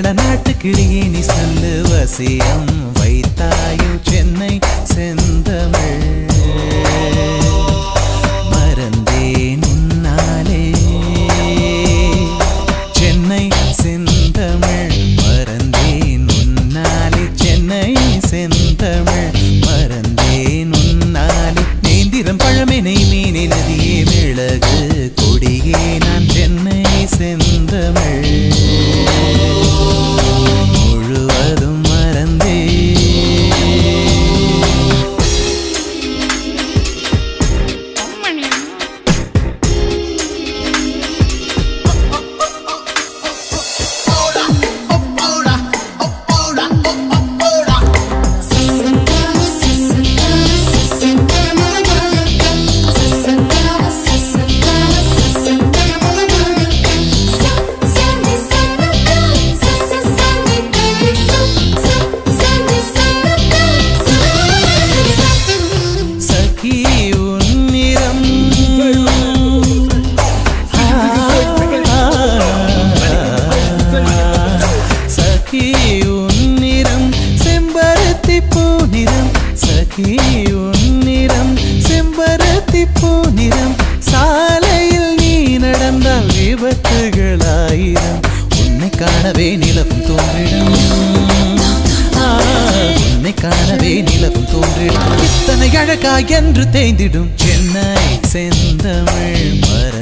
கேரள நாட்டுக்கிளியே நீ சொல்லு வசியம் வைத்தாயோ சென்னை செந்தமிழ் மறந்தேன் உன்னாலே சென்னை செந்தமிழ் மறந்தேன் உன்னாலே சென்னை செந்தமிழ் மறந்தேன் உன்னாலே நேந்திரம் பழமினை மீனி நதியே மிளகு கொடியே நான் சென்னை செந்தமிழ் முழுவதும் மறந்தே சகி உன்னிறம் சகி உன்னிறம் செம்பருத்தி பூநிறம் சகி உன்னிறம் செம்பருத்தி பூநிறம் சாலையில் நீ நடந்தால் விபத்துகளாயிரம் உன்னை காணவே நிலவும் தோன்றிடும் ஆ, உன்னை காணவே நிலவும் தோன்றிடும் இத்தனை அழகா என்று தேய்ந்திடும் சென்னை செந்தமிழ் மற